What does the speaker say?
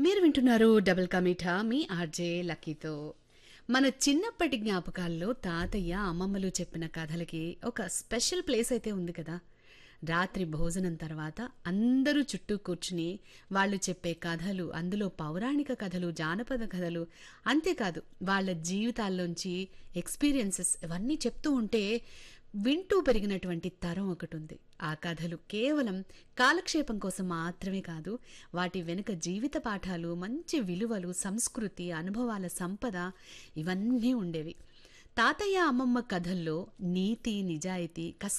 మీరు వింటున్నారు డబుల్ కమిఠా మీ ఆర్జే లక్కీతో మన చిన్నప్పటి జ్ఞాపకాల్లో తాతయ్య అమ్మమ్మలు చెప్పిన కథలకి ఒక స్పెషల్ ప్లేస్ అయితే ఉంది కదా రాత్రి భోజనం తర్వాత అందరూ చుట్టూ కూర్చుని వాళ్ళు చెప్పే కథలు అందులో పౌరాణిక కథలు జానపద కథలు అంతేకాదు వాళ్ళ జీవితాల్లోంచి ఎక్స్పీరియన్సెస్ ఇవన్నీ చెప్తూ ఉంటే వింటూ పెరిగినటువంటి తరం ఒకటి ఉంది ఆ కథలు కేవలం కాలక్షేపం కోసం మాత్రమే కాదు వాటి వెనుక జీవిత పాఠాలు మంచి విలువలు సంస్కృతి అనుభవాల సంపద ఇవన్నీ ఉండేవి తాతయ్య అమ్మమ్మ కథల్లో నీతి నిజాయితీ కష్ట